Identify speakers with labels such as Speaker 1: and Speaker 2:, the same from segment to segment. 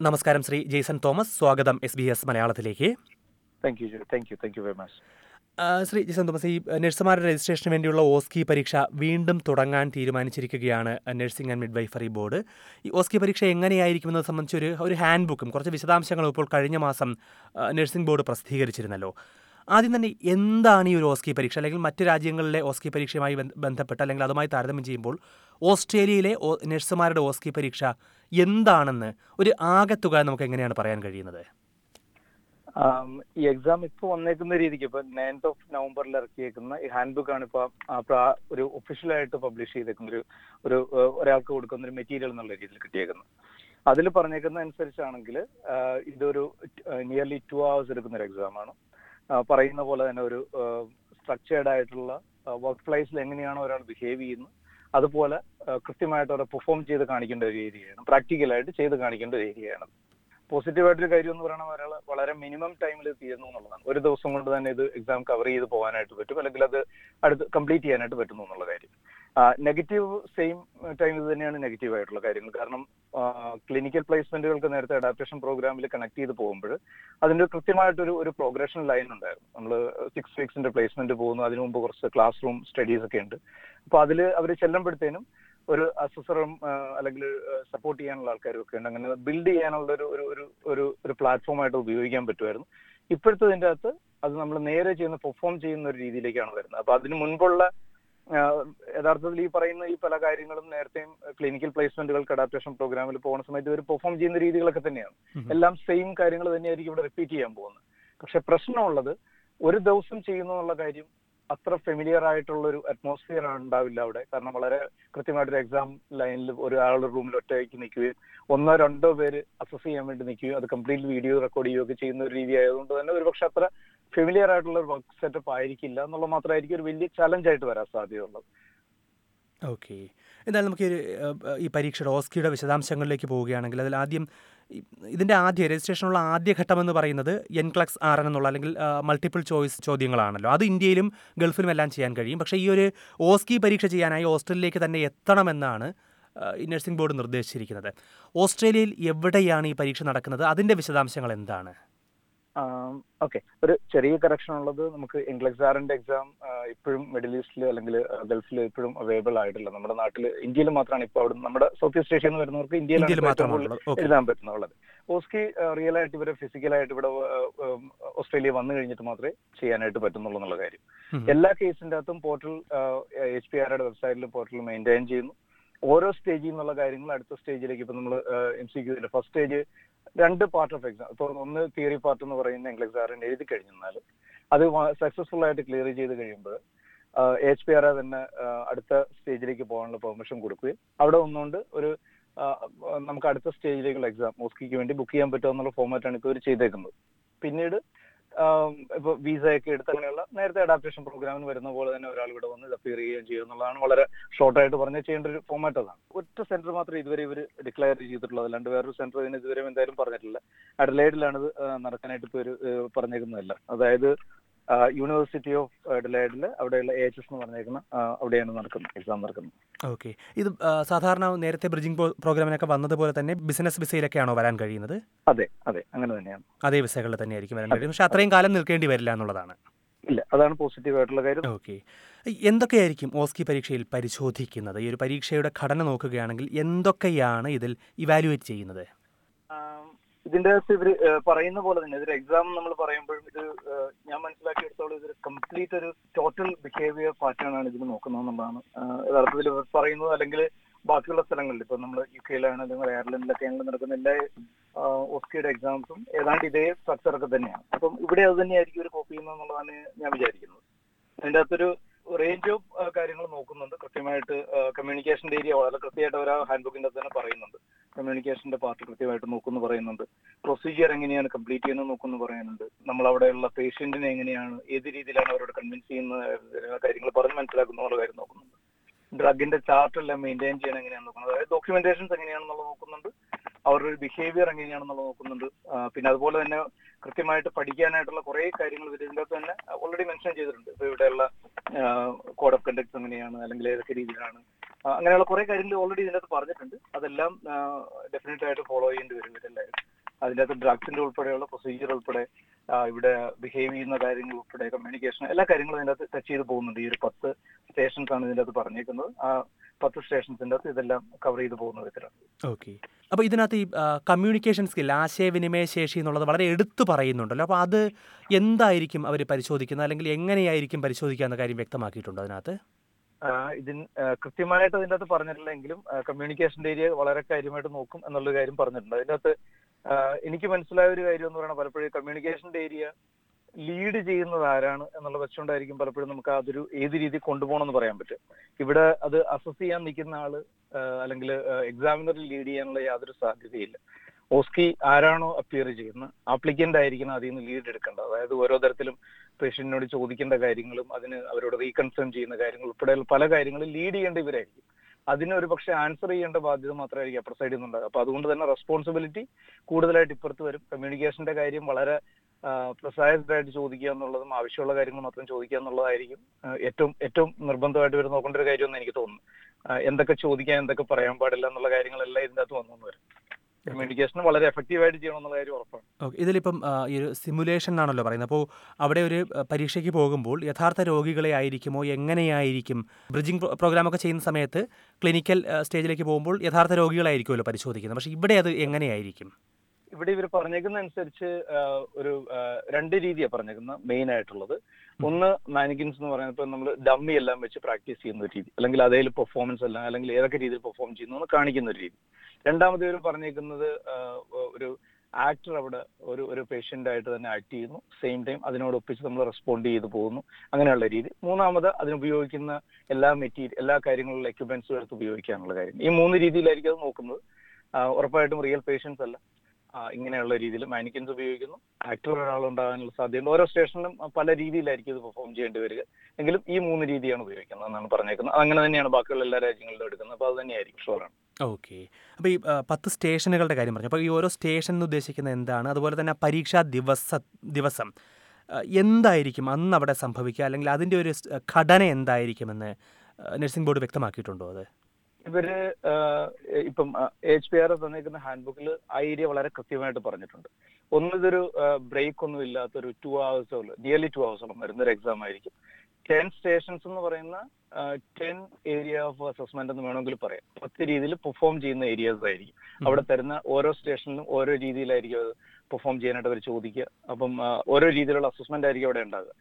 Speaker 1: നമസ്കാരം ശ്രീ ജെയ്സൺ തോമസ് സ്വാഗതം S B S മലയാളത്തിലേക്ക്
Speaker 2: thank you thank you thank you very much
Speaker 1: ആ, ശ്രീ ജെയ്സൺ തോമസ് ഈ നഴ്സുമാരുടെ രജിസ്ട്രേഷന് വേണ്ടിയുള്ള ഓസ്കി പരീക്ഷ വീണ്ടും തുടങ്ങാൻ തീരുമാനിച്ചിരിക്കുകയാണ് നഴ്സിംഗ് ആൻഡ് മിഡ്വൈഫറി ബോർഡ് ഈ ഓസ്കി പരീക്ഷ എങ്ങനെയായിരിക്കുമെന്നത് സംബന്ധിച്ച് ഒരു ഒരു ഹാൻഡ് ബുക്കും കുറച്ച് വിശദാംശങ്ങളും ഇപ്പോൾ കഴിഞ്ഞ മാസം ആ, നഴ്സിംഗ് ബോർഡ് പ്രസിദ്ധീകരിച്ചിരുന്നല്ലോ ആദ്യം തന്നെ എന്താണ് ഈ ഒരു ഓസ്കി പരീക്ഷ അല്ലെങ്കിൽ മറ്റ് രാജ്യങ്ങളിലെ ഓസ്കി പരീക്ഷയുമായി ബന്ധ- ബന്ധപ്പെട്ട് അല്ലെങ്കിൽ അതുമായി താരതമ്യം ചെയ്യുമ്പോൾ ഓസ്ട്രേലിയയിലെ ഓ- നഴ്സുമാരുടെ ഓസ്കി പരീക്ഷ എന്താണെന്ന് ഒരു ആകെത്തുക നമുക്ക് എങ്ങനെയാണ് പറയാൻ കഴിയുന്നത്
Speaker 2: ആം, ഈ എക്സാം ഇപ്പൊ വന്നേക്കുന്ന രീതിക്ക് ഇപ്പൊ നയൻത് ഓഫ് നവംബറിൽ ഇറക്കിയേക്കുന്ന ഈ ഹാൻഡ് ബുക്ക് ആണ് ഇപ്പൊ ആ പ്ര- ഒരു ഒഫീഷ്യൽ ആയിട്ട് പബ്ലിഷ് ചെയ്തേക്കുന്ന ഒരു ഒരു ഏഹ്, ഒരാൾക്ക് കൊടുക്കുന്ന ഒരു മെറ്റീരിയൽ എന്നുള്ള രീതിയിൽ കിട്ടിയേക്കുന്നത് അതിൽ പറഞ്ഞേക്കുന്ന അനുസരിച്ചാണെങ്കിൽ ഇതൊരു നിയർലി ടു hours എടുക്കുന്ന ഒരു എക്സാം ആണ് ആ, പറയുന്ന പോലെ തന്നെ ഒരു സ്ട്രക്ചേർഡ് ആയിട്ടുള്ള വർക്ക് പ്ലേസിൽ എങ്ങനെയാണോ ഒരാൾ ബിഹേവ് ചെയ്യുന്നത് അതുപോലെ ആ, കൃത്യമായിട്ട് അവരെ പെർഫോം ചെയ്ത് കാണിക്കേണ്ട ഒരു ഏരിയയാണ് പ്രാക്ടിക്കലായിട്ട് ചെയ്ത് കാണിക്കേണ്ട ഒരു ഏരിയയാണ് പോസിറ്റീവായിട്ടൊരു കാര്യം എന്ന് പറയുന്നത് ഒരാൾ വളരെ മിനിമം ടൈമിൽ തീരുന്നു എന്നുള്ളതാണ് ഒരു ദിവസം കൊണ്ട് തന്നെ ഇത് എക്സാം കവർ ചെയ്ത് പോകാനായിട്ട് പറ്റും അല്ലെങ്കിൽ അത് അടുത്ത് കംപ്ലീറ്റ് ചെയ്യാനായിട്ട് പറ്റുന്നു എന്നുള്ള കാര്യം നെഗറ്റീവ് സെയിം ടൈം ഇത് തന്നെയാണ് നെഗറ്റീവ് ആയിട്ടുള്ള കാര്യങ്ങൾ കാരണം ക്ലിനിക്കൽ പ്ലേസ്മെന്റുകൾക്ക് നേരത്തെ അഡാപ്റ്റേഷൻ പ്രോഗ്രാമിൽ കണക്ട് ചെയ്ത് പോകുമ്പോൾ അതിന്റെ കൃത്യമായിട്ടൊരു ഒരു പ്രോഗ്രഷൻ ലൈൻ ഉണ്ടായിരുന്നു നമ്മൾ സിക്സ് വീക്സിന്റെ പ്ലേസ്മെന്റ് പോകുന്നു അതിനു മുമ്പ് കുറച്ച് ക്ലാസ് റൂം സ്റ്റഡീസ് ഒക്കെ ഉണ്ട് അപ്പൊ അതിൽ അവർ ചെല്ലുമ്പോഴത്തേനും ഒരു അസസറും അല്ലെങ്കിൽ സപ്പോർട്ട് ചെയ്യാനുള്ള ആൾക്കാരും ഒക്കെ ഉണ്ട് അങ്ങനെ ബിൽഡ് ചെയ്യാനുള്ള ഒരു ഒരു ഒരു ഒരു ഒരു പ്ലാറ്റ്ഫോം ആയിട്ട് ഉപയോഗിക്കാൻ പറ്റുമായിരുന്നു ഇപ്പോഴത്തെ ഇതിന്റെ അകത്ത് അത് നമ്മൾ നേരെ ചെയ്യുന്ന പെർഫോം ചെയ്യുന്ന ഒരു രീതിയിലേക്കാണ് വരുന്നത് അപ്പൊ അതിന് മുൻപുള്ള ആ, യഥാർത്ഥത്തിൽ ഈ പറയുന്ന ഈ പല കാര്യങ്ങളും നേരത്തെയും ക്ലിനിക്കൽ പ്ലേസ്മെന്റുകൾക്ക് അഡാപ്റ്റേഷൻ പ്രോഗ്രാമിൽ പോകുന്ന സമയത്ത് ഇവർ പെർഫോം ചെയ്യുന്ന രീതികളൊക്കെ തന്നെയാണ്
Speaker 1: ഉം.
Speaker 2: എല്ലാം സെയിം കാര്യങ്ങൾ തന്നെയായിരിക്കും ഇവിടെ റിപ്പീറ്റ് ചെയ്യാൻ പോകുന്നത് പക്ഷെ പ്രശ്നമുള്ളത് ഒരു ദിവസം ചെയ്യുന്നു എന്നുള്ള കാര്യം അത്ര ഫെമിലിയർ ആയിട്ടുള്ള ഒരു അറ്റ്മോസ്ഫിയർ ഉണ്ടാവില്ല അവിടെ കാരണം വളരെ കൃത്യമായിട്ടൊരു എക്സാം ലൈനിൽ ഒരാളുടെ റൂമിൽ ഒറ്റയ്ക്ക് നിൽക്കുകയും ഒന്നോ രണ്ടോ പേര് അസസ് ചെയ്യാൻ വേണ്ടി നിൽക്കുകയും അത് കംപ്ലീറ്റ് വീഡിയോ റെക്കോർഡ് ചെയ്യുകയൊക്കെ ചെയ്യുന്ന ഒരു രീതി ആയതുകൊണ്ട് തന്നെ ഒരുപക്ഷെ അത്ര ഫെമിലിയർ ആയിട്ടുള്ള ഒരു വർക്ക് സെറ്റപ്പ് ആയിരിക്കില്ല എന്നുള്ള മാത്രമായിരിക്കും ഒരു വലിയ ചലഞ്ച് ആയിട്ട് വരാൻ സാധ്യതയുള്ളത്
Speaker 1: ഓക്കെ എന്തായാലും നമുക്ക് ഈ ഒരു, ഏഹ്, ഈ പരീക്ഷയുടെ ഓസ്കിയുടെ വിശദാംശങ്ങളിലേക്ക് പോവുകയാണെങ്കിൽ അതിൽ ആദ്യം ഈ- ഇതിൻ്റെ ആദ്യ രജിസ്ട്രേഷനുള്ള ആദ്യ ഘട്ടം എന്ന് പറയുന്നത് എൻ ക്ലക്സ് ആർ എൻ എന്നുള്ള അല്ലെങ്കിൽ മൾട്ടിപ്പിൾ ചോയ്സ് ചോദ്യങ്ങളാണല്ലോ അത് ഇന്ത്യയിലും ഗൾഫിലും എല്ലാം ചെയ്യാൻ കഴിയും പക്ഷേ ഈ ഒരു ഓസ്കി പരീക്ഷ ചെയ്യാനായി ഓസ്ട്രേലിയയിലേക്ക് തന്നെ എത്തണമെന്നാണ് ഏഹ്, ഈ നഴ്സിംഗ് ബോർഡ് നിർദ്ദേശിച്ചിരിക്കുന്നത് ഓസ്ട്രേലിയയിൽ എവിടെയാണ് ഈ പരീക്ഷ നടക്കുന്നത് അതിൻ്റെ വിശദാംശങ്ങൾ എന്താണ്
Speaker 2: ഓക്കെ ഒരു ചെറിയ കറക്ഷൻ ഉള്ളത് നമുക്ക് ഇംഗ്ലക്സാറിന്റെ എക്സാം ഇപ്പോഴും മിഡിൽ ഈസ്റ്റിൽ അല്ലെങ്കിൽ ഗൾഫിൽ ഇപ്പോഴും അവൈലബിൾ ആയിട്ടില്ല നമ്മുടെ നാട്ടിൽ ഇന്ത്യയിൽ മാത്രമാണ് ഇപ്പോൾ അവിടെ നമ്മുടെ സൗത്ത് ഈസ്റ്റ് ഏഷ്യയിൽ നിന്ന് വരുന്നവർക്ക്
Speaker 1: ഇന്ത്യയിൽ
Speaker 2: ഇന്ത്യയിലാണ് ഏറ്റവും കൂടുതൽ
Speaker 1: മാത്രമാണുള്ളത് ഓക്കെ
Speaker 2: എഴുതാൻ പറ്റുന്നുള്ളത് ഓസ്കി റിയൽ ആയിട്ട് ഇവരെ ഫിസിക്കലായിട്ട് ഇവിടെ ഏഹ്, ഏഹ്, ഓസ്ട്രേലിയ വന്നു കഴിഞ്ഞിട്ട് മാത്രമേ ചെയ്യാനായിട്ട് പറ്റുന്നുള്ളൂ എന്നുള്ള കാര്യം എല്ലാ കേസിന്റെ അകത്തും പോർട്ടൽ എച്ച് പി ആറുടെ വെബ്സൈറ്റിൽ പോർട്ടൽ മെയിൻറ്റെയിൻ ചെയ്യുന്നു ഓരോ സ്റ്റേജിൽ നിന്നുള്ള കാര്യങ്ങൾ അടുത്ത സ്റ്റേജിലേക്ക് ഇപ്പൊ നമ്മൾ എം സി ക്യൂവിന്റെ ഫസ്റ്റ് സ്റ്റേജ് രണ്ട് പാർട്ട് ഓഫ് എക്സാം ഇപ്പൊ ഒന്ന് തിയറി പാർട്ട് എന്ന് പറയുന്ന ഇംഗ്ലീഷ് എക്സാറിന് എഴുതി കഴിഞ്ഞാൽ അത് സക്സസ്ഫുൾ ആയിട്ട് ക്ലിയർ ചെയ്ത് കഴിയുമ്പോൾ എച്ച് പി ആർ തന്നെ ആ, അടുത്ത സ്റ്റേജിലേക്ക് പോകാനുള്ള പെർമിഷൻ കൊടുക്കുകയും അവിടെ ഒന്നുകൊണ്ട് ഒരു ആ, നമുക്ക് അടുത്ത സ്റ്റേജിലേക്കുള്ള എക്സാം മോസ്കിക്ക് വേണ്ടി ബുക്ക് ചെയ്യാൻ പറ്റുമോ എന്നുള്ള ഫോമാറ്റാണ് ഇപ്പോൾ ഇവർ ചെയ്തേക്കുന്നത് പിന്നീട് ആം, ഇപ്പൊ വിസ ഒക്കെ എടുത്ത് അങ്ങനെയുള്ള നേരത്തെ അഡാപ്റ്റേഷൻ പ്രോഗ്രാമിന് വരുന്ന പോലെ തന്നെ ഒരാൾ ഇവിടെ വന്ന് അപ്പിയർ ചെയ്യുകയും ചെയ്യുക എന്നുള്ളതാണ് വളരെ ഷോർട്ട് ആയിട്ട് പറഞ്ഞ് ചെയ്യേണ്ട ഒരു ഫോമാറ്റ് അതാണ് ഒറ്റ സെന്റർ മാത്രമേ ഇതുവരെ ഇവർ ഡിക്ലെയർ ചെയ്തിട്ടുള്ളത് അല്ലാണ്ട് വേറൊരു സെന്റർ ഇതിന് ഇതുവരെ എന്തായാലും പറഞ്ഞിട്ടില്ല അഡലൈഡിലാണ് ഇത് ആ, നടക്കാനായിട്ട് ഇപ്പോൾ ഒരു ഏഹ്, പറഞ്ഞേക്കുന്നതല്ല അതായത് യൂണിവേഴ്സിറ്റി ഓഫ് അഡലൈഡിൽ അവിടെയുള്ള എ എച്ച് എസ് എന്ന് പറഞ്ഞേക്കുന്ന ആ, അവിടെയാണ് നടക്കുന്നത് എക്സാം നടക്കുന്നത്
Speaker 1: ഓക്കെ ഇത് ആ, സാധാരണ നേരത്തെ ബ്രിഡ്ജിംഗ് പ്രോ- പ്രോഗ്രാമിനൊക്കെ വന്നതുപോലെ തന്നെ ബിസിനസ് വിസയിലൊക്കെയാണോ വരാൻ കഴിയുന്നത്
Speaker 2: അതെ അതെ അങ്ങനെ തന്നെയാണ്
Speaker 1: അതേ വിസകളിൽ തന്നെയായിരിക്കും വരാൻ കഴിയും പക്ഷേ അത്രയും കാലം നിൽക്കേണ്ടി വരില്ല എന്നുള്ളതാണ്
Speaker 2: ഇല്ല അതാണ് പോസിറ്റീവ് ആയിട്ടുള്ള കാര്യം
Speaker 1: ഓക്കെ എന്തൊക്കെയായിരിക്കും ഓസ്കി പരീക്ഷയിൽ പരിശോധിക്കുന്നത് ഈ ഒരു പരീക്ഷയുടെ ഘടന നോക്കുകയാണെങ്കിൽ എന്തൊക്കെയാണ് ഇതിൽ ഇവാലുവേറ്റ് ചെയ്യുന്നത്
Speaker 2: ആം, ഇതിന്റെ അകത്ത് ഇവര് ഏഹ്, പറയുന്ന പോലെ തന്നെ ഇതൊരു എക്സാം നമ്മൾ പറയുമ്പോഴും ഇത് ഏഹ്, ഞാൻ മനസ്സിലാക്കിയെടുത്തോളം ഇതൊരു കംപ്ലീറ്റ് ഒരു ടോട്ടൽ ബിഹേവിയർ പാറ്റേൺ ആണ് ഇതിൽ നോക്കുന്നത് എന്നുള്ളതാണ് ആഹ്, യഥാർത്ഥത്തിൽ ഇവർ പറയുന്നത് അല്ലെങ്കിൽ ബാക്കിയുള്ള സ്ഥലങ്ങളിൽ ഇപ്പൊ നമ്മൾ യു കെയിലാണെങ്കിലും അയർലൻഡിലൊക്കെ ആണെങ്കിലും നടക്കുന്ന എല്ലാ ഓസ്കിയുടെ എക്സാംസും ഏതാണ്ട് ഇതേ സ്ട്രക്ചർ ഒക്കെ തന്നെയാണ് അപ്പം ഇവിടെ അത് തന്നെയായിരിക്കും ഒരു കോപ്പി ചെയ്യുന്നതെന്നുള്ളതാണ് ഞാൻ വിചാരിക്കുന്നത് അതിന്റെ അകത്തൊരു റേഞ്ച് ഓഫ് കാര്യങ്ങൾ നോക്കുന്നുണ്ട് കൃത്യമായിട്ട് കമ്മ്യൂണിക്കേഷന്റെ ഏരിയ വളരെ കൃത്യമായിട്ട് അവർ ആ ഹാൻഡ് ബുക്കിന്റെ തന്നെ പറയുന്നുണ്ട് കമ്മ്യൂണിക്കേഷന്റെ പാർട്ട് കൃത്യമായിട്ട് നോക്കുന്നു പറയുന്നുണ്ട് പ്രൊസീജിയർ എങ്ങനെയാണ് കംപ്ലീറ്റ് ചെയ്യുന്നത് നോക്കുന്നു പറയുന്നുണ്ട് നമ്മൾ അവിടെയുള്ള പേഷ്യന്റിനെ എങ്ങനെയാണ് ഏത് രീതിയിലാണ് അവരോട് കൺവിൻസ് ചെയ്യുന്ന ഏഹ്, കാര്യങ്ങൾ പറഞ്ഞ് മനസ്സിലാക്കുന്നു എന്നുള്ള കാര്യം നോക്കുന്നുണ്ട് ഡ്രഗിന്റെ ചാർട്ട് എല്ലാം മെയിൻറ്റെയിൻ ചെയ്യണം എങ്ങനെയാണ് നോക്കുന്നത് അതായത് ഡോക്യുമെന്റേഷൻസ് എങ്ങനെയാണെന്നുള്ളത് നോക്കുന്നുണ്ട് അവരുടെ ഒരു ബിഹേവിയർ എങ്ങനെയാണെന്നുള്ളത് നോക്കുന്നുണ്ട് ആ, പിന്നെ അതുപോലെ തന്നെ കൃത്യമായിട്ട് പഠിക്കാനായിട്ടുള്ള കുറെ കാര്യങ്ങൾ ഇവർ ഇതിൻ്റെ അകത്ത് തന്നെ ഓൾറെഡി മെൻഷൻ ചെയ്തിട്ടുണ്ട് ഇപ്പൊ ഇവിടെയുള്ള കോഡ് ഓഫ് കണ്ടക്ട്സ് എങ്ങനെയാണ് അല്ലെങ്കിൽ ഏതൊക്കെ രീതിയിലാണ് ആ, അങ്ങനെയുള്ള കുറെ കാര്യങ്ങൾ ഓൾറെഡി ഇതിനകത്ത് പറഞ്ഞിട്ടുണ്ട് അതെല്ലാം ഡെഫിനറ്റ് ആയിട്ട് ഫോളോ ചെയ്യേണ്ടി വരും ഇവരെല്ലാവരും അതിൻ്റെ അകത്ത് ഡ്രഗ്സിന്റെ ഉൾപ്പെടെയുള്ള പ്രൊസീജിയർ ഉൾപ്പെടെ ആ, ഇവിടെ ബിഹേവ് ചെയ്യുന്ന കാര്യങ്ങൾ ഉൾപ്പെടെ കമ്മ്യൂണിക്കേഷൻ എല്ലാ കാര്യങ്ങളും ഇതിൻ്റെ അകത്ത് ടച്ച് ചെയ്ത് പോകുന്നുണ്ട് ഈ ഒരു പത്ത് സ്റ്റേഷൻസ് ആണ് ഇതിൻ്റെ അകത്ത് പറഞ്ഞേക്കുന്നത് ആ പത്ത് സ്റ്റേഷൻസിൻ്റെ അകത്ത് ഇതെല്ലാം കവർ ചെയ്ത് പോകുന്ന വിധത്തിലാണ്
Speaker 1: ഓക്കെ അപ്പോൾ ഇതിനകത്ത് ഈ കമ്മ്യൂണിക്കേഷൻ സ്കിൽ ആശയവിനിമയ ശേഷി എന്നുള്ളത് വളരെ എടുത്തു പറയുന്നുണ്ടല്ലോ അപ്പോൾ അത് എന്തായിരിക്കും അവർ പരിശോധിക്കുന്നത് അല്ലെങ്കിൽ എങ്ങനെയായിരിക്കും പരിശോധിക്കുക എന്ന കാര്യം വ്യക്തമാക്കിയിട്ടുണ്ടോ അതിനകത്ത്
Speaker 2: ആ, ഇതിൻ ആ, കൃത്യമായിട്ട് അതിൻ്റെ അകത്ത് പറഞ്ഞിട്ടില്ലെങ്കിലും കമ്മ്യൂണിക്കേഷൻ്റെ ഏരിയ വളരെ കാര്യമായിട്ട് നോക്കും എന്നുള്ളൊരു കാര്യം പറഞ്ഞിട്ടുണ്ട് അതിൻ്റെ അകത്ത് ആ, എനിക്ക് മനസ്സിലായ ഒരു കാര്യം എന്ന് പറയുന്നത് പലപ്പോഴും കമ്മ്യൂണിക്കേഷൻ്റെ ഏരിയ ലീഡ് ചെയ്യുന്നത് ആരാണ് എന്നുള്ള വെച്ചുകൊണ്ടായിരിക്കും പലപ്പോഴും നമുക്ക് അതൊരു ഏത് രീതിയിൽ കൊണ്ടുപോകണം എന്ന് പറയാൻ പറ്റും ഇവിടെ അത് അസസ് ചെയ്യാൻ നിൽക്കുന്ന ആള് ആ, അല്ലെങ്കിൽ എക്സാമിനറിൽ ലീഡ് ചെയ്യാനുള്ള യാതൊരു സാധ്യതയില്ല ഓസ്കി ആരാണോ അപ്പിയർ ചെയ്യുന്നത് ആപ്ലിക്കന്റ് ആയിരിക്കണം അതിൽ നിന്ന് ലീഡ് എടുക്കേണ്ടത് അതായത് ഓരോ തരത്തിലും പേഷ്യന്റിനോട് ചോദിക്കേണ്ട കാര്യങ്ങളും അതിന് അവരോട് റീകൺഫേം ചെയ്യുന്ന കാര്യങ്ങൾ ഉൾപ്പെടെ പല കാര്യങ്ങളും ലീഡ് ചെയ്യേണ്ട ഇവരായിരിക്കും അതിന് ഒരു പക്ഷേ ആൻസർ ചെയ്യേണ്ട ബാധ്യത മാത്രമായിരിക്കും അപ്പുറ സൈഡിൽ നിന്നുണ്ടാകുക അപ്പൊ അതുകൊണ്ട് തന്നെ റെസ്പോൺസിബിലിറ്റി കൂടുതലായിട്ട് ഇപ്പുറത്ത് വരും കമ്മ്യൂണിക്കേഷന്റെ കാര്യം വളരെ പ്രിസൈസ്ഡ് ആയിട്ട് ചോദിക്കുക എന്നുള്ളതും ആവശ്യമുള്ള കാര്യങ്ങൾ മാത്രം ചോദിക്കുക എന്നുള്ളതായിരിക്കും ആ, ഏറ്റവും ഏറ്റവും നിർബന്ധമായിട്ട് വരും നോക്കേണ്ട ഒരു കാര്യമെന്ന് എനിക്ക് തോന്നുന്നു ആ, എന്തൊക്കെ ചോദിക്കാൻ എന്തൊക്കെ പറയാൻ പാടില്ല എന്നുള്ള കാര്യങ്ങളെല്ലാം ഇതിൻ്റെ അകത്ത് വന്നു വരും കമ്മ്യൂണിക്കേഷൻ വളരെ എഫക്റ്റീവ് ആയിട്ട് ചെയ്യണം എന്നുള്ള കാര്യം ഉറപ്പാണ്
Speaker 1: ഓക്കെ ഇതിലിപ്പം ആ, ഈ ഒരു സിമുലേഷൻ എന്നാണല്ലോ പറയുന്നത് അപ്പോൾ അവിടെ ഒരു ആ, പരീക്ഷയ്ക്ക് പോകുമ്പോൾ യഥാർത്ഥ രോഗികളെ ആയിരിക്കുമോ എങ്ങനെയായിരിക്കും ബ്രിഡ്ജിംഗ് പ്രോഗ്രാമൊക്കെ ചെയ്യുന്ന സമയത്ത് ക്ലിനിക്കൽ ആ, സ്റ്റേജിലേക്ക് പോകുമ്പോൾ യഥാർത്ഥ രോഗികളായിരിക്കുമല്ലോ പരിശോധിക്കുന്നത് പക്ഷേ ഇവിടെ അത് എങ്ങനെയായിരിക്കും
Speaker 2: ഇവിടെ ഇവർ പറഞ്ഞേക്കുന്ന അനുസരിച്ച് ആ, ഒരു ആ, രണ്ട് രീതിയാണ് പറഞ്ഞേക്കുന്നത് മെയിൻ ആയിട്ടുള്ളത് ഒന്ന് മാനിക്കിൻസ് എന്ന് പറയുന്നത് ഇപ്പൊ നമ്മൾ ഡമ്മി എല്ലാം വെച്ച് പ്രാക്ടീസ് ചെയ്യുന്ന ഒരു രീതി അല്ലെങ്കിൽ അതേൽ പെർഫോമൻസ് എല്ലാം അല്ലെങ്കിൽ ഏതൊക്കെ രീതിയിൽ പെർഫോം ചെയ്യുന്നു എന്ന് കാണിക്കുന്ന ഒരു രീതി രണ്ടാമത് ഇവർ പറഞ്ഞേക്കുന്നത് ആ, ഒരു ആക്ടർ അവിടെ ഒരു ഒരു പേഷ്യന്റ് ആയിട്ട് തന്നെ ആക്ട് ചെയ്യുന്നു സെയിം ടൈം അതിനോടൊപ്പിച്ച് നമ്മൾ റെസ്പോണ്ട് ചെയ്ത് പോകുന്നു അങ്ങനെയുള്ള രീതി മൂന്നാമത് അതിന് ഉപയോഗിക്കുന്ന എല്ലാ മെറ്റീരിയൽ എല്ലാ കാര്യങ്ങളിലുള്ള എക്യുപ്മെന്റ്സും എടുത്ത് ഉപയോഗിക്കാനുള്ള കാര്യം ഈ മൂന്ന് രീതിയിലായിരിക്കും അത് നോക്കുന്നത് ആ, ഉറപ്പായിട്ടും റിയൽ പേഷ്യൻസ് അല്ല ആ, ഇങ്ങനെയുള്ള രീതിയിൽ മാനിക്കൻസ് ഉപയോഗിക്കുന്നു ആക്ടർ ഒരാളുണ്ടാകാനുള്ള സാധ്യതയുണ്ട് ഓരോ സ്റ്റേഷനിലും പല രീതിയിലായിരിക്കും ഇത് പെർഫോം ചെയ്യേണ്ടി വരിക എങ്കിലും ഈ മൂന്ന് രീതിയാണ് ഉപയോഗിക്കുന്നത് എന്നാണ് പറഞ്ഞേക്കുന്നത് അങ്ങനെ തന്നെയാണ് ബാക്കിയുള്ള എല്ലാ രാജ്യങ്ങളിലും എടുക്കുന്നത് അപ്പോൾ അത് തന്നെയായിരിക്കും ഷുവറാണ്
Speaker 1: ഓക്കെ അപ്പോൾ ഈ ആ, പത്ത് സ്റ്റേഷനുകളുടെ കാര്യം പറഞ്ഞു അപ്പോൾ ഈ ഓരോ സ്റ്റേഷൻ എന്ന് ഉദ്ദേശിക്കുന്നത് എന്താണ് അതുപോലെ തന്നെ പരീക്ഷാ ദിവസ ദിവസം ആ, എന്തായിരിക്കും അന്ന് അവിടെ സംഭവിക്കുക അല്ലെങ്കിൽ അതിൻ്റെ ഒരു സ്- ഘടന എന്തായിരിക്കുമെന്ന് നഴ്സിംഗ് ബോർഡ് വ്യക്തമാക്കിയിട്ടുണ്ടോ അത്
Speaker 2: ഇവര് ആഹ്, ഇപ്പം എച്ച് പി ആർ എസ് തന്നിരിക്കുന്ന ഹാൻഡ് ബുക്കിൽ ആ ഏരിയ വളരെ കൃത്യമായിട്ട് പറഞ്ഞിട്ടുണ്ട് ഒന്ന് ഇതൊരു ബ്രേക്ക് ഒന്നും ഇല്ലാത്ത ഒരു ടു ഹവേഴ്സോളം നിയർലി ടു ഹവേഴ്സോളം വരുന്ന ഒരു എക്സാം ആയിരിക്കും ടെൻ സ്റ്റേഷൻസ് എന്ന് പറയുന്ന ടെൻ ഏരിയ ഓഫ് അസസ്മെന്റ് എന്ന് വേണമെങ്കിൽ പറയാം പത്ത് രീതിയിൽ പെർഫോം ചെയ്യുന്ന ഏരിയാസ് ആയിരിക്കും അവിടെ തരുന്ന ഓരോ സ്റ്റേഷനിലും ഓരോ രീതിയിലായിരിക്കും അത് പെർഫോം ചെയ്യാനായിട്ട് അവർ ചോദിക്കുക അപ്പം ആ, ഓരോ രീതിയിലുള്ള അസസ്മെന്റ് ആയിരിക്കും അവിടെ ഉണ്ടാകുക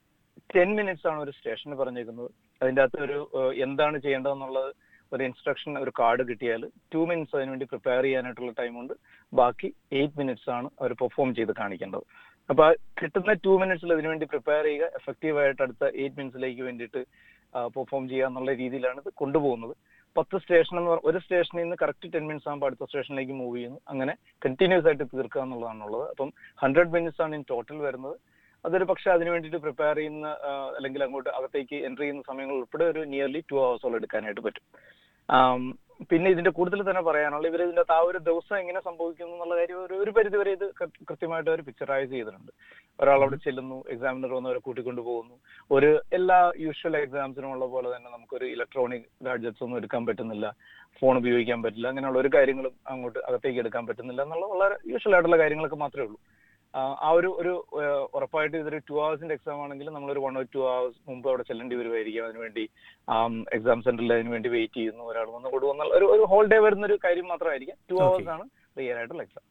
Speaker 2: ടെൻ മിനിറ്റ്സ് ആണ് ഒരു സ്റ്റേഷന് പറഞ്ഞേക്കുന്നത് അതിൻ്റെ അകത്ത് ഒരു ആ, എന്താണ് ചെയ്യേണ്ടതെന്നുള്ളത് ഒരു ഇൻസ്ട്രക്ഷൻ ഒരു കാർഡ് കിട്ടിയാൽ ടു മിനിറ്റ്സ് അതിനുവേണ്ടി പ്രിപ്പയർ ചെയ്യാനായിട്ടുള്ള ടൈമുണ്ട് ബാക്കി എയ്റ്റ് മിനിറ്റ്സ് ആണ് അവർ പെർഫോം ചെയ്ത് കാണിക്കേണ്ടത് അപ്പൊ ആ കിട്ടുന്ന ടു മിനിറ്റ്സിൽ അതിനുവേണ്ടി പ്രിപ്പയർ ചെയ്യുക എഫക്റ്റീവ് ആയിട്ട് അടുത്ത എയ്റ്റ് മിനിറ്റ്സിലേക്ക് വേണ്ടിയിട്ട് പെർഫോം ചെയ്യുക എന്നുള്ള രീതിയിലാണ് ഇത് കൊണ്ടുപോകുന്നത് പത്ത് സ്റ്റേഷൻ എന്ന് പറഞ്ഞ ഒരു സ്റ്റേഷനിൽ നിന്ന് കറക്റ്റ് ടെൻ മിനിറ്റ്സ് ആകുമ്പോൾ അടുത്ത സ്റ്റേഷനിലേക്ക് മൂവ് ചെയ്യുന്നു അങ്ങനെ കണ്ടിന്യൂസ് ആയിട്ട് തീർക്കുക എന്നുള്ളതാണുള്ളത് അപ്പം ഹൺഡ്രഡ് മിനിറ്റ്സ് ആണ് ഇൻ ടോട്ടൽ വരുന്നത് അതൊരു പക്ഷെ അതിന് വേണ്ടിയിട്ട് പ്രിപ്പയർ ചെയ്യുന്ന ആ, അല്ലെങ്കിൽ അങ്ങോട്ട് അകത്തേക്ക് എൻട്രി ചെയ്യുന്ന സമയങ്ങൾ ഉൾപ്പെടെ ഒരു നിയർലി ടു ഹവേഴ്സോളം എടുക്കാനായിട്ട് പറ്റും ആം, പിന്നെ ഇതിന്റെ കൂടുതൽ തന്നെ പറയാനുള്ള ഇവർ ഇതിന്റെ അകത്ത് ആ ഒരു ദിവസം എങ്ങനെ സംഭവിക്കുന്നു എന്നുള്ള കാര്യം ഒരു ഒരു പരിധി വരെ ഇത് കൃ- കൃത്യമായിട്ട് അവർ പിക്ചറൈസ് ചെയ്തിട്ടുണ്ട് ഒരാൾ അവിടെ ചെല്ലുന്നു എക്സാമിനർ വന്ന് അവരെ കൂട്ടിക്കൊണ്ടു പോകുന്നു ഒരു എല്ലാ യൂഷ്വൽ എക്സാംസിനും ഉള്ള പോലെ തന്നെ നമുക്കൊരു ഇലക്ട്രോണിക് ഗാഡ്ജറ്റ്സ് ഒന്നും എടുക്കാൻ പറ്റുന്നില്ല ഫോൺ ഉപയോഗിക്കാൻ പറ്റില്ല അങ്ങനെയുള്ള ഒരു കാര്യങ്ങളും അങ്ങോട്ട് അകത്തേക്ക് എടുക്കാൻ പറ്റുന്നില്ല എന്നുള്ള വളരെ യൂഷ്വൽ ആയിട്ടുള്ള കാര്യങ്ങളൊക്കെ മാത്രമേ ഉള്ളൂ ആ, ആ ഒരു ഒരു ആ, ഉറപ്പായിട്ട് ഇതൊരു ടു ഹവേഴ്സിന്റെ എക്സാം ആണെങ്കിൽ നമ്മളൊരു വൺ ഓർ ടു ഹവേഴ്സ് മുമ്പ് അവിടെ ചെല്ലേണ്ടി വരുമായിരിക്കും അതിനുവേണ്ടി എക്സാം സെന്ററിൽ അതിന് വേണ്ടി വെയിറ്റ് ചെയ്യുന്നു ഒരാൾ വന്ന് കൊടുവന്നുള്ള ഒരു ഒരു ഹോൾ ഡേ വരുന്ന ഒരു കാര്യം മാത്രമായിരിക്കും ടു
Speaker 1: Okay.
Speaker 2: ഹവേഴ്സ് ആണ് റിയൽ ആയിട്ടുള്ള എക്സാം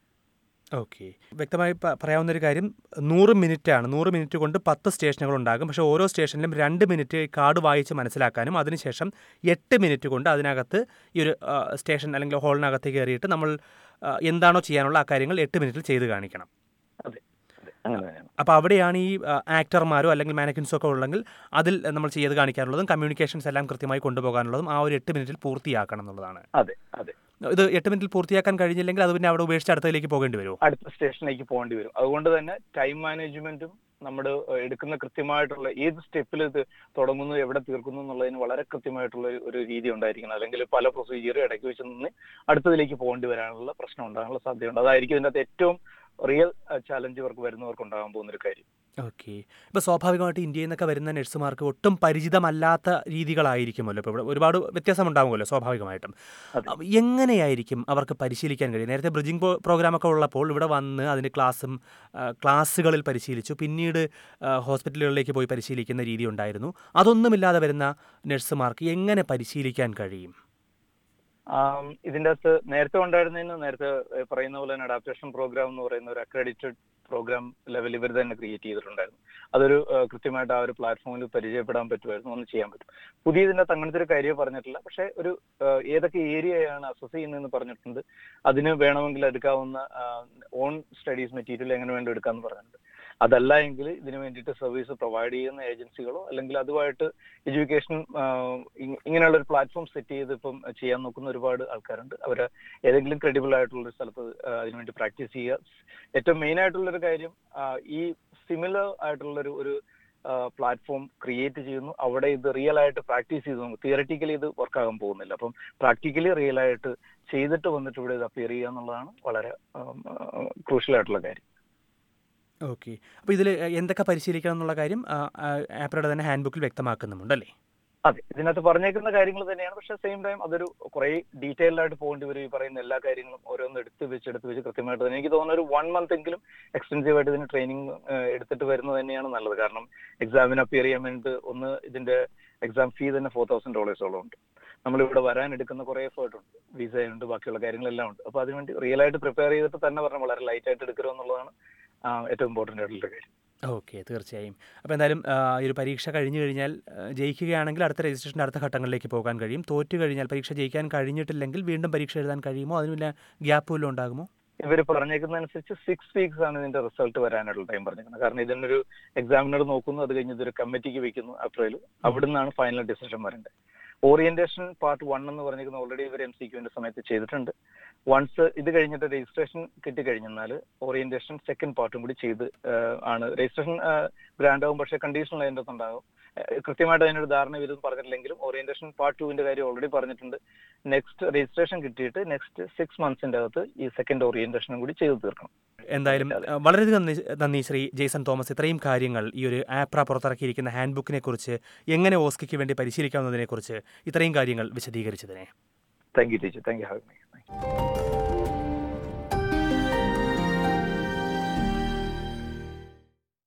Speaker 1: ഓക്കെ വ്യക്തമായി പ- പറയാവുന്ന ഒരു കാര്യം നൂറ് മിനിറ്റ് ആണ് നൂറ് മിനിറ്റ് കൊണ്ട് പത്ത് സ്റ്റേഷനുകൾ ഉണ്ടാകും പക്ഷേ ഓരോ സ്റ്റേഷനിലും രണ്ട് മിനിറ്റ് കാർഡ് വായിച്ച് മനസ്സിലാക്കാനും അതിനുശേഷം എട്ട് മിനിറ്റ് കൊണ്ട് അതിനകത്ത് ഈ ഒരു ആ, സ്റ്റേഷൻ അല്ലെങ്കിൽ ഹോളിനകത്ത് കയറിയിട്ട് നമ്മൾ ആ, എന്താണോ ചെയ്യാനുള്ള ആ കാര്യങ്ങൾ എട്ട് മിനിറ്റിൽ ചെയ്ത് കാണിക്കണം
Speaker 2: അതെ അതെ അങ്ങനെ തന്നെയാണ്
Speaker 1: അപ്പോൾ അവിടെയാണ് ഈ ആ, ആക്ടർമാരോ അല്ലെങ്കിൽ മാനക്കിൻസോ ഒക്കെ ഉള്ളെങ്കിൽ അതിൽ നമ്മൾ ചെയ്ത് കാണിക്കാനുള്ളതും കമ്മ്യൂണിക്കേഷൻസ് എല്ലാം കൃത്യമായി കൊണ്ടുപോകാനുള്ളതും ആ ഒരു എട്ട് മിനിറ്റിൽ പൂർത്തിയാക്കണം എന്നുള്ളതാണ്
Speaker 2: അതെ അതെ
Speaker 1: ഇത് എട്ട് മിനിറ്റിൽ പൂർത്തിയാക്കാൻ കഴിഞ്ഞില്ലെങ്കിൽ അത് പിന്നെ അവിടെ ഉപേക്ഷിച്ച് അടുത്തതിലേക്ക് പോകേണ്ടി വരുമോ
Speaker 2: അടുത്ത സ്റ്റേഷനിലേക്ക് പോകേണ്ടി വരും അതുകൊണ്ട് തന്നെ ടൈം മാനേജ്മെന്റും നമ്മുടെ ഏഹ്, എടുക്കുന്ന കൃത്യമായിട്ടുള്ള ഏത് സ്റ്റെപ്പിൽ ഇത് തുടങ്ങുന്നു എവിടെ തീർക്കുന്നു എന്നുള്ളതിന് വളരെ കൃത്യമായിട്ടുള്ള ഒരു- ഒരു രീതി ഉണ്ടായിരിക്കണം അല്ലെങ്കിൽ പല പ്രൊസീജിയറും ഇടയ്ക്ക് വെച്ച് നിന്ന് അടുത്തതിലേക്ക് പോകേണ്ടി വരാനുള്ള പ്രശ്നം ഉണ്ടാകാനുള്ള സാധ്യതയുണ്ട് അതായിരിക്കും ഇതിനകത്ത് ഏറ്റവും റിയൽ ചാലഞ്ച് ഇവർക്ക് വരുന്നവർക്ക് ഉണ്ടാകാൻ പോകുന്ന ഒരു കാര്യം
Speaker 1: ഓക്കെ ഇപ്പോൾ സ്വാഭാവികമായിട്ട് ഇന്ത്യയിൽ നിന്നൊക്കെ വരുന്ന നഴ്സുമാർക്ക് ഒട്ടും പരിചിതമല്ലാത്ത രീതികളായിരിക്കുമല്ലോ ഇപ്പോൾ ഇവിടെ ഒരുപാട് വ്യത്യാസമുണ്ടാകുമല്ലോ സ്വാഭാവികമായിട്ടും
Speaker 2: അതെ.
Speaker 1: അപ്പൊ എങ്ങനെയായിരിക്കും അവർക്ക് പരിശീലിക്കാൻ കഴിയും നേരത്തെ ബ്രിഡ്ജിംഗ് പ്രോ- പ്രോഗ്രാമൊക്കെ ഉള്ളപ്പോൾ ഇവിടെ വന്ന് അതിൻ്റെ ക്ലാസ്സും ആ, ക്ലാസ്സുകളിൽ പരിശീലിച്ചു പിന്നീട് ആ, ഹോസ്പിറ്റലുകളിലേക്ക് പോയി പരിശീലിക്കുന്ന രീതി ഉണ്ടായിരുന്നു അതൊന്നുമില്ലാതെ വരുന്ന നഴ്സുമാർക്ക് എങ്ങനെ പരിശീലിക്കാൻ കഴിയും
Speaker 2: ആം, ഇതിന്റെ അകത്ത് നേരത്തെ ഉണ്ടായിരുന്നതിന് നേരത്തെ ഏ, പറയുന്ന പോലെ തന്നെ അഡാപ്റ്റേഷൻ പ്രോഗ്രാം എന്ന് പറയുന്ന ഒരു അക്രഡിറ്റഡ് പ്രോഗ്രാം ലെവൽ ഇവർ തന്നെ ക്രിയേറ്റ് ചെയ്തിട്ടുണ്ടായിരുന്നു അതൊരു ഏ, കൃത്യമായിട്ട് ആ ഒരു പ്ലാറ്റ്ഫോമിൽ പരിചയപ്പെടാൻ പറ്റുമായിരുന്നു ഒന്ന് ചെയ്യാൻ പറ്റും പുതിയ ഇതിന്റെ അകത്ത് അങ്ങനത്തെ ഒരു കാര്യം പറഞ്ഞിട്ടില്ല പക്ഷെ ഒരു ഏ, ഏതൊക്കെ ഏരിയയാണ് അസസ് ചെയ്യുന്നതെന്ന് പറഞ്ഞിട്ടുണ്ട് അതിന് വേണമെങ്കിൽ എടുക്കാവുന്ന ഓൺ സ്റ്റഡീസ് മെറ്റീരിയൽ എങ്ങനെ വേണ്ടി എടുക്കാമെന്ന് പറഞ്ഞിട്ടുണ്ട് അതല്ല എങ്കിൽ ഇതിന് വേണ്ടിയിട്ട് സർവീസ് പ്രൊവൈഡ് ചെയ്യുന്ന ഏജൻസികളോ അല്ലെങ്കിൽ അതുമായിട്ട് എഡ്യൂക്കേഷൻ ഇങ്ങനെയുള്ള ഒരു പ്ലാറ്റ്ഫോം സെറ്റ് ചെയ്ത് ഇപ്പം ചെയ്യാൻ നോക്കുന്ന ഒരുപാട് ആൾക്കാരുണ്ട് അവർ ഏതെങ്കിലും ക്രെഡിബിൾ ആയിട്ടുള്ള ഒരു സ്ഥലത്ത് ആ, അതിനുവേണ്ടി പ്രാക്ടീസ് ചെയ്യുക ഏറ്റവും മെയിൻ ആയിട്ടുള്ള ഒരു കാര്യം ആ, ഈ സിമിലർ ആയിട്ടുള്ള ഒരു ഒരു പ്ലാറ്റ്ഫോം ക്രിയേറ്റ് ചെയ്യുന്നു അവിടെ ഇത് റിയൽ ആയിട്ട് പ്രാക്ടീസ് ചെയ്ത് നോക്കും തിയററ്റിക്കലി ഇത് വർക്ക് ആകാൻ പോകുന്നില്ല അപ്പം പ്രാക്ടിക്കലി റിയൽ ആയിട്ട് ചെയ്തിട്ട് വന്നിട്ട് ഇവിടെ ഇത് അപ്പിയർ ചെയ്യുക എന്നുള്ളതാണ് വളരെ ക്രൂഷ്യൽ ആയിട്ടുള്ള കാര്യം
Speaker 1: ഓക്കെ അപ്പോൾ ഇതിൽ എന്തൊക്കെ പരിശീലിക്കണം എന്നുള്ള കാര്യം ആ, ആ, ആപ്പയുടെ തന്നെ ഹാൻഡ് ബുക്കിൽ വ്യക്തമാക്കുന്നുമുണ്ടല്ലേ
Speaker 2: അതെ ഇതിനകത്ത് പറഞ്ഞേക്കുന്ന കാര്യങ്ങൾ തന്നെയാണ് പക്ഷെ സെയിം ടൈം അതൊരു കുറെ ഡീറ്റെയിൽഡ് ആയിട്ട് പോകേണ്ടി വരും ഈ പറയുന്ന എല്ലാ കാര്യങ്ങളും ഓരോന്ന് എടുത്ത് വെച്ച് എടുത്ത് വെച്ച് കൃത്യമായിട്ട് തന്നെ എനിക്ക് തോന്നുന്ന ഒരു വൺ മന്ത് എങ്കിലും എക്സ്റ്റൻസീവ് ആയിട്ട് ഇതിന് ട്രെയിനിങ് എടുത്തിട്ട് വരുന്നത് തന്നെയാണ് നല്ലത് കാരണം എക്സാമിന് അപ്പിയർ ചെയ്യാൻ വേണ്ടിയിട്ട് ഒന്ന് ഇതിന്റെ എക്സാം ഫീ തന്നെ ഫോർ തൗസൻഡ് ഡോളേഴ്സോളം ഉണ്ട് നമ്മളിവിടെ വരാൻ എടുക്കുന്ന കുറെ എഫേർട്ട് ഉണ്ട് വിസ ഉണ്ട് ബാക്കിയുള്ള കാര്യങ്ങളെല്ലാം ഉണ്ട് അപ്പൊ അതിനുവേണ്ടി റിയൽ ആയിട്ട് പ്രിപ്പയർ ചെയ്തിട്ട് തന്നെ പറഞ്ഞ വളരെ ലൈറ്റ് ആയിട്ട് എടുക്കുക എന്നുള്ളതാണ് ആ, ഏറ്റവും ഇമ്പോർട്ടന്റ് ആയിട്ടുള്ള കാര്യം
Speaker 1: ഓക്കെ തീർച്ചയായും അപ്പോൾ എന്തായാലും ആ, ഈ ഒരു പരീക്ഷ കഴിഞ്ഞു കഴിഞ്ഞാൽ ആ, ജയിക്കുകയാണെങ്കിൽ അടുത്ത രജിസ്ട്രേഷൻ്റെ അടുത്ത ഘട്ടങ്ങളിലേക്ക് പോകാൻ കഴിയും തോറ്റു കഴിഞ്ഞാൽ പരീക്ഷ ജയിക്കാൻ കഴിഞ്ഞിട്ടില്ലെങ്കിൽ വീണ്ടും പരീക്ഷ എഴുതാൻ കഴിയുമോ അതിന് വല്ല ഗ്യാപ്പ് വല്ലതും ഉണ്ടാകുമോ
Speaker 2: ഇവർ പറഞ്ഞേക്കുന്നതനുസരിച്ച് സിക്സ് വീക്സ് ആണ് ഇതിന്റെ റിസൾട്ട് വരാനായിട്ടുള്ള ടൈം പറഞ്ഞേക്കുന്നത് കാരണം ഇതിനൊരു എക്സാമിനർ നോക്കുന്നു അത് കഴിഞ്ഞ് ഇതൊരു കമ്മിറ്റിക്ക് വെക്കുന്നു അപ്രിൽ അവിടുന്നാണ് ഫൈനൽ ഡിസിഷൻ വരേണ്ടത് ഓറിയന്റേഷൻ പാർട്ട് വൺ എന്ന് പറഞ്ഞിരിക്കുന്നത് ഓൾറെഡി ഇവർ എം സി ക്യൂവിന്റെ സമയത്ത് ചെയ്തിട്ടുണ്ട് വൺസ് ഇത് കഴിഞ്ഞിട്ട് രജിസ്ട്രേഷൻ കിട്ടിക്കഴിഞ്ഞാൽ ഓറിയന്റേഷൻ സെക്കൻഡ് പാർട്ടും കൂടി ചെയ്ത് ആഹ്, ആണ് രജിസ്ട്രേഷൻ ഗ്രാൻഡ് ആവും പക്ഷേ കണ്ടീഷണൽ അതിൻ്റെ അകത്ത് ഉണ്ടാകും ഏഹ്, കൃത്യമായിട്ട് അതിനൊരു ധാരണ ഇതും പറഞ്ഞിട്ടില്ലെങ്കിലും ഓറിയന്റേഷൻ പാർട്ട് ടുവിന്റെ കാര്യം ഓൾറെഡി പറഞ്ഞിട്ടുണ്ട് നെക്സ്റ്റ് രജിസ്ട്രേഷൻ കിട്ടിയിട്ട് നെക്സ്റ്റ് സിക്സ് മന്ത്സിന്റെ അകത്ത് ഈ സെക്കൻഡ് ഓറിയന്റേഷനും കൂടി ചെയ്തു തീർക്കണം
Speaker 1: എന്തായാലും ആ, വളരെയധികം നന്ദി നന്ദി ശ്രീ ജെയ്സൺ തോമസ് ഇത്രയും കാര്യങ്ങൾ ഈ ഒരു ആപ്ര പുറത്തിറക്കിയിരിക്കുന്ന ഹാൻഡ് ബുക്കിനെ കുറിച്ച് എങ്ങനെ ഓസ്കിക്ക് വേണ്ടി പരിശീലിക്കാവുന്നതിനെക്കുറിച്ച് ഇത്രയും കാര്യങ്ങൾ വിശദീകരിച്ചതിനെ
Speaker 2: thank you teacher thank you have me